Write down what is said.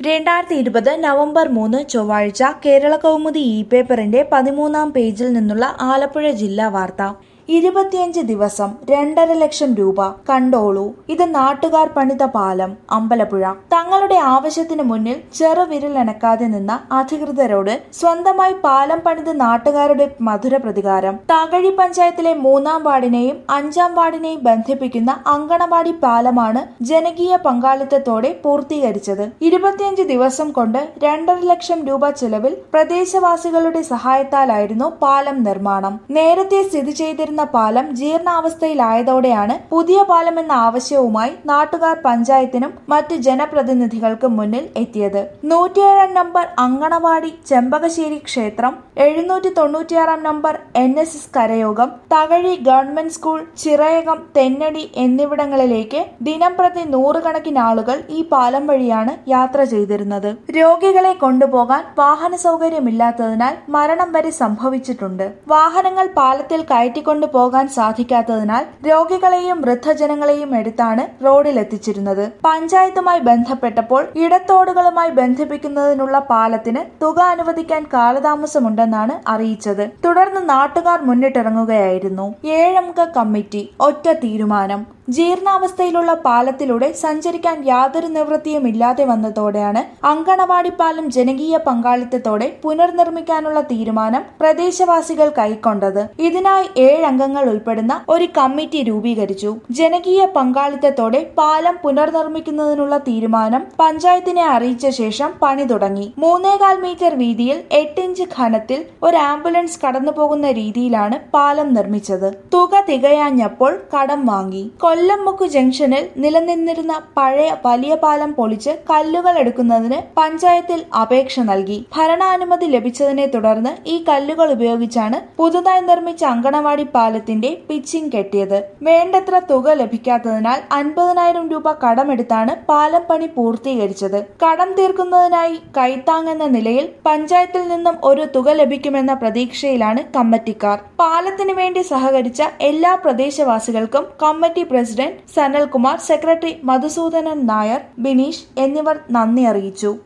രണ്ടായിരത്തി ഇരുപത് നവംബർ മൂന്ന് ചൊവ്വാഴ്ച കേരള കൗമുദി ഇ പേപ്പറിന്റെ പതിമൂന്നാം പേജിൽ നിന്നുള്ള ആലപ്പുഴ ജില്ലാ വാർത്ത ഇരുപത്തിയഞ്ച് ദിവസം രണ്ടര ലക്ഷം രൂപ കണ്ടോളൂ ഇത് നാട്ടുകാർ പണിത പാലം അമ്പലപ്പുഴ തങ്ങളുടെ ആവശ്യത്തിന് മുന്നിൽ ചെറുവിരലനക്കാതെ നിന്ന അധികൃതരോട് സ്വന്തമായി പാലം പണിത് നാട്ടുകാരുടെ മധുര പ്രതികാരം താകഴി പഞ്ചായത്തിലെ മൂന്നാം വാർഡിനെയും അഞ്ചാം വാർഡിനെയും ബന്ധിപ്പിക്കുന്ന അങ്കണവാടി പാലമാണ് ജനകീയ പങ്കാളിത്തത്തോടെ പൂർത്തീകരിച്ചത് ഇരുപത്തിയഞ്ച് ദിവസം കൊണ്ട് രണ്ടര ലക്ഷം രൂപ ചെലവിൽ പ്രദേശവാസികളുടെ സഹായത്താലായിരുന്നു പാലം നിർമ്മാണം നേരത്തെ സ്ഥിതി ചെയ്തിരുന്ന പാലം ജീർണാവസ്ഥയിലായതോടെയാണ് പുതിയ പാലം എന്ന ആവശ്യവുമായി നാട്ടുകാർ പഞ്ചായത്തിനും മറ്റ് ജനപ്രതിനിധികൾക്കും മുന്നിൽ എത്തിയത് നൂറ്റിയേഴാം നമ്പർ അങ്കണവാടി ചെമ്പകശ്ശേരി ക്ഷേത്രം എഴുന്നൂറ്റി തൊണ്ണൂറ്റിയാറാം number N S S Karayogam Thakazhi government school Chirayakam Thennadi എന്നിവിടങ്ങളിലേക്ക് ദിനംപ്രതി നൂറുകണക്കിന് ആളുകൾ ഈ പാലം വഴിയാണ് യാത്ര ചെയ്തിരുന്നത് രോഗികളെ കൊണ്ടുപോകാൻ വാഹന സൗകര്യമില്ലാത്തതിനാൽ മരണം വരെ സംഭവിച്ചിട്ടുണ്ട് വാഹനങ്ങൾ പാലത്തിൽ കയറ്റിക്കൊണ്ടു പോകാൻ സാധിക്കാത്തതിനാൽ രോഗികളെയും വൃദ്ധജനങ്ങളെയും എടുത്താണ് റോഡിലെത്തിച്ചിരുന്നത് പഞ്ചായത്തുമായി ബന്ധപ്പെട്ടപ്പോൾ ഇടത്തോടുകളുമായി ബന്ധിപ്പിക്കുന്നതിനുള്ള പാലത്തിന് തുക അനുവദിക്കാൻ കാലതാമസമുണ്ടെന്നാണ് അറിയിച്ചത് തുടർന്ന് നാട്ടുകാർ മുന്നിട്ടിറങ്ങുകയായിരുന്നു ഏഴംഗ കമ്മിറ്റി ഒറ്റ തീരുമാനം ജീർണാവസ്ഥയിലുള്ള പാലത്തിലൂടെ സഞ്ചരിക്കാൻ യാതൊരു നിവൃത്തിയും ഇല്ലാതെ വന്നതോടെയാണ് അങ്കണവാടി പാലം ജനകീയ പങ്കാളിത്തത്തോടെ പുനർനിർമ്മിക്കാനുള്ള തീരുമാനം പ്രദേശവാസികൾ കൈക്കൊണ്ടത് ഇതിനായി ഏഴ് അംഗങ്ങൾ ഉൾപ്പെടുന്ന ഒരു കമ്മിറ്റി രൂപീകരിച്ചു ജനകീയ പങ്കാളിത്തത്തോടെ പാലം പുനർനിർമ്മിക്കുന്നതിനുള്ള തീരുമാനം പഞ്ചായത്തിനെ അറിയിച്ച ശേഷം പണി തുടങ്ങി മൂന്നേകാൽ മീറ്റർ വീതിയിൽ എട്ട് ഇഞ്ച് ഘനത്തിൽ ഒരു ആംബുലൻസ് കടന്നുപോകുന്ന രീതിയിലാണ് പാലം നിർമ്മിച്ചത് തുക തികയാഞ്ഞപ്പോൾ കടം വാങ്ങി കൊല്ലംമുക്ക് ജംഗ്ഷനിൽ നിലനിന്നിരുന്ന പഴയ വലിയ പാലം പൊളിച്ച് കല്ലുകൾ എടുക്കുന്നതിന് പഞ്ചായത്തിൽ അപേക്ഷ നൽകി ഭരണാനുമതി ലഭിച്ചതിനെ തുടർന്ന് ഈ കല്ലുകൾ ഉപയോഗിച്ചാണ് പുതുതായി നിർമ്മിച്ച അങ്കണവാടി പാലത്തിന്റെ പിച്ചിങ് കെട്ടിയത് വേണ്ടത്ര തുക ലഭിക്കാത്തതിനാൽ അൻപതിനായിരം രൂപ കടമെടുത്താണ് പാലം പണി പൂർത്തീകരിച്ചത് കടം തീർക്കുന്നതിനായി കൈത്താങ്ങെന്ന നിലയിൽ പഞ്ചായത്തിൽ നിന്നും ഒരു തുക ലഭിക്കുമെന്ന പ്രതീക്ഷയിലാണ് കമ്മിറ്റിക്കാർ പാലത്തിന് വേണ്ടി സഹകരിച്ച എല്ലാ പ്രദേശവാസികൾക്കും committee president Sanalkumar secretary Madhusoodanan Nair Bineesh എന്നിവർ നന്ദി അറിയിച്ചു